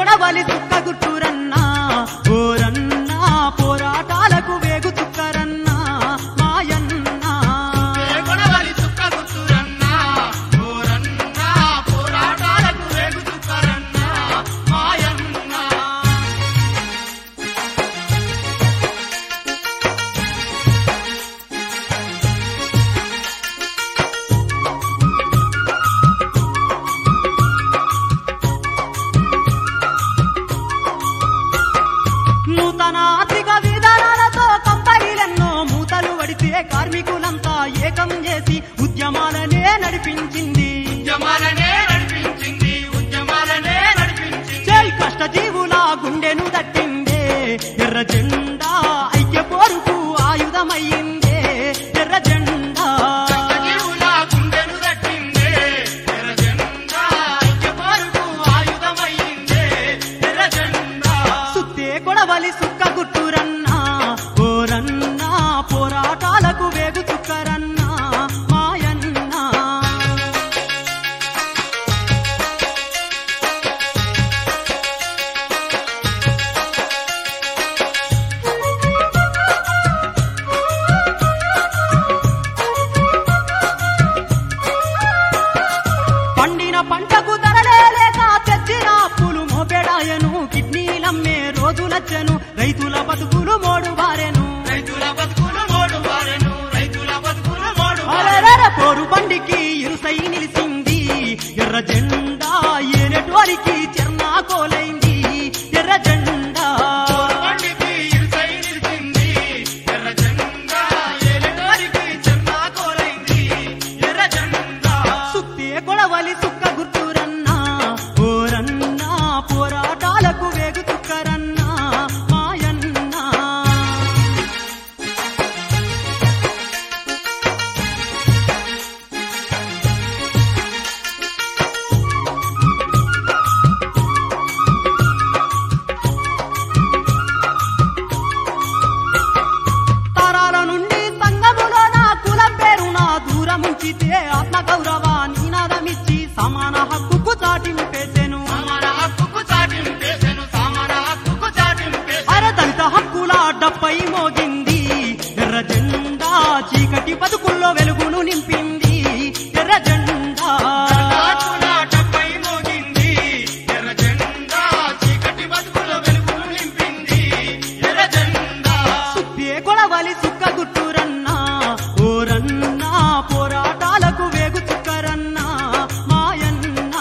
కొడవలి చుక్క గుట్టురన్నా ఓరన్నా పోరాటాలకు వేగు చుక్కరన్నా మాయన్నా కొడవలి చుక్క గుర్తురన్నా ఓరన్నా పోరాటాలకు వేగు చుక్కరన్నా మాయన్నా నూతన ఆర్థిక విధానాలతో కంపెనీలెన్నో మూతలు వడితే కార్మికులంతా ఏకం చేసి ఉద్యమాలనే నడిపించింది ఉద్యమాలనే నడిపించింది ఉద్యమాలనే నడిపించింది జై కష్టజీవుల గుండెను దట్టిందే ఎర్ర జెండా ఐక్య పోరుకు ఆయుధమయ్యిందే ఎర్ర జెండా జీవుల గుండెను దట్టిందే ఎర్ర జెండా ఐక్య పోరుకు ఆయుధమయ్యిందే ఎర్ర జెండా సుత్తే కొడవలి సుక్క గుట్టురన్నా ఓరన్నా పోరాటాలకు వేగు చుక్కరన్నా మాయన్నా పండిన పంటకు ధరలే లేక తెచ్చిన అప్పులు మోపెడాయను కిడ్నీలమ్మే రోజులచ్చను రైతుల బతుకులు మోడు బారెను రైతుల బతుకులు మోడు వారెను రైతుల బతుకులు మోడు అలరర పోరు బండికి ఇరుసై నిలిసింది ఎర్ర జెండా ఏనెటోరికి చెర్నా కోలైంది ఎర్ర జెండా పండికి ఇరుసై నిలిచింది ఎర్ర జెండా ఏలినారికి చెన్నా కోలైంది ఎర్ర జెండా సుత్తే కొడవలి సుక్క గుర్తురన్నా ఓరన్నా పోరాటాలకు వేగు చుక్కరన్నా మాయన్నా తరాల నుండి సంగములో నా కులం పేరు నా దూరముంచితే ఆత్మ గౌరవ నినాదమిచ్చి సమాన హక్కుకు చాటింపేసెను సమాన హక్కుకు చాటింపేసెను సమాన హక్కుకు చాటింపేసెను అర దళిత హక్కుల డప్పై మోగింది ఎర్ర జెండా చీకటి బతుకుల్లో వెలుగును నింపింది ఎర్ర జెండా హక్కుల డబ్బై మోగింది ఎర్ర జెండా చీకటి బతుకుల వెలుగులు నింపింది ఎర్ర జెండా సుత్తే కొడవలి సుక్క గుట్టురన్నా ఓరన్నా పోరాటాలకు వేగు చుక్కరన్నా మాయన్నా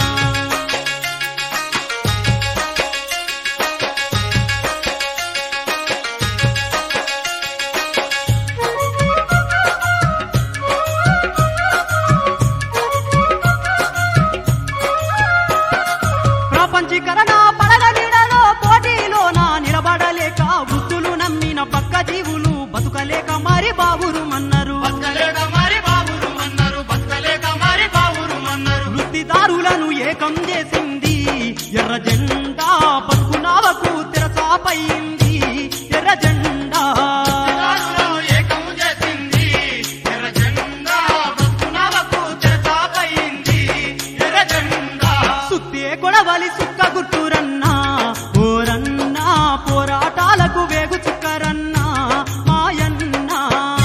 ప్రపంచీకరణ పడగ నీడలో పోటీలో నా నిలబడలేక వృత్తులు నమ్మిన పక్క జీవులు బతుకలేక మరి బాబురు మన్నరు బతకలేక మరి బాబురు మన్నారు బతకలేక మరి బాబురు మన్నారు వృత్తిదారులను ఏకం చేసింది ఎర్ర జెండా బతుకునావకు తెరచాపయింది ఎర్ర జెండా దారులను ఏకము చేసింది ఎర్ర జెండా బతుకునవకు తెరచాపయింది ఎర్ర జెండా సుత్తే కొడవలి సుక్క గుట్టురన్నా ఓరన్నా పోరాటాలకు వేగు చుక్కరన్నా మాయన్నా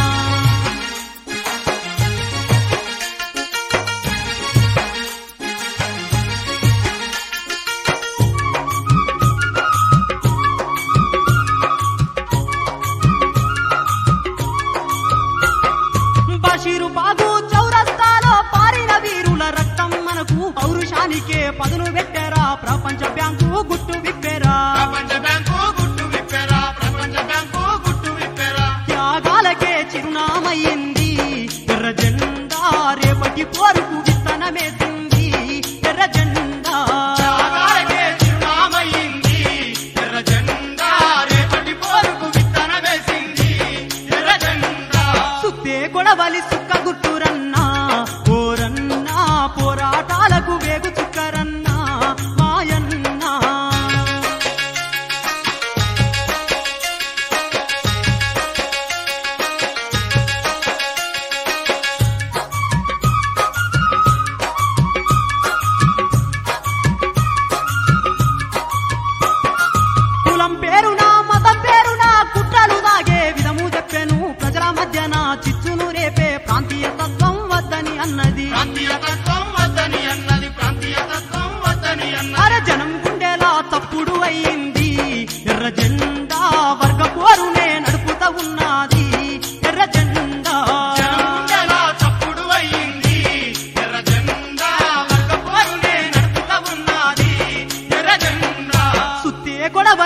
బషీరు బాగు చౌరస్తాలో పారిన వీరుల రక్తం మనకు పౌరుషానికే పదును పెట్టారా ప్రపంచ బ్యాంకు గుట్టు విప్పారా ప్రపంచ బ్యాంకు గుట్టు విప్పెరా ప్రపంచ బ్యాంకు గుట్టు విప్పెరా త్యాగాలకే చిరునామయ్యింది ఎర్ర జెండా రేపటి పోరుకు విత్తనమేసింది ఎర్ర జెండా త్యాగాలకే చిరునామయ్యింది ఎర్ర జెండా రేపటి పోరుకు విత్తన వేసింది ఎర్ర జెండా సుత్తే కొడవలి సుక్క గుట్టురన్నా ఓరన్నా పోరాటాలకు వేగు చుక్కరన్నా మాయన్నా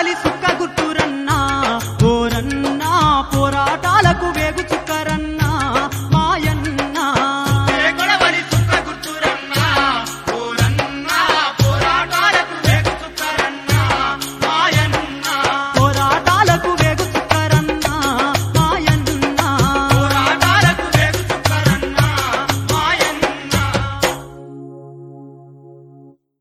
గాలి